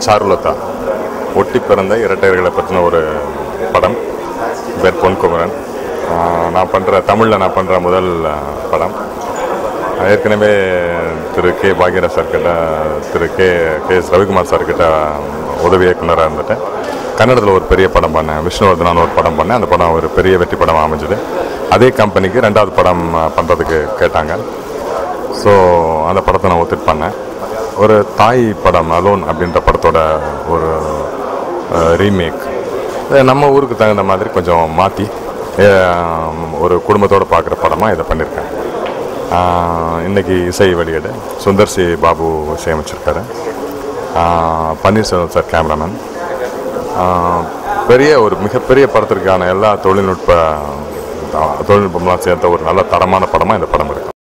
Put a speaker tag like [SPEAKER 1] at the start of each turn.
[SPEAKER 1] சாருலதா ஒட்டி பிறந்த இரட்டையர்களை பற்றின ஒரு படம் பேர் பொன்குமரன் ஆஹ் நான் பண்ணுற தமிழில் நான் பண்ணுற முதல் ஆஹ், படம் ஏற்கனவே திரு கே பாக்யராஜ் சார்கிட்ட திரு கே கே எஸ் ரவிக்குமார் சார்கிட்ட உதவி இயக்குனராக இருந்துட்டேன் கன்னடத்தில் ஒரு பெரிய படம் பண்ணேன் விஷ்ணுவர்தனான்னு ஒரு படம் பண்ணேன் அந்த படம் ஒரு பெரிய வெற்றி படம் அமைஞ்சது அதே கம்பெனிக்கு ரெண்டாவது படம் பண்ணுறதுக்கு கேட்டாங்க ஸோ அந்த படத்தை நான் ஒத்துட்டு பண்ணேன் ஒரு தாய் படம் அலோன் அப்படின்ற படத்தோட ஒரு ரீமேக் நம்ம ஊருக்கு தகுந்த மாதிரி கொஞ்சம் மாற்றி ஒரு குடும்பத்தோடு பார்க்குற படமாக இதை பண்ணியிருக்கேன் ஆஹ் இன்னைக்கு இசை வெளியீடு சுந்தர் சி பாபு இசையமைச்சிருக்காரு ஆஹ் பன்னீர்செல்வம் சார் கேமராமேன் ஆஹ் பெரிய ஒரு மிகப்பெரிய படத்திற்கான எல்லா தொழில்நுட்ப தொழில்நுட்பம்லாம் சேர்த்த ஒரு நல்ல தரமான படமாக இந்த படம் இருக்கும்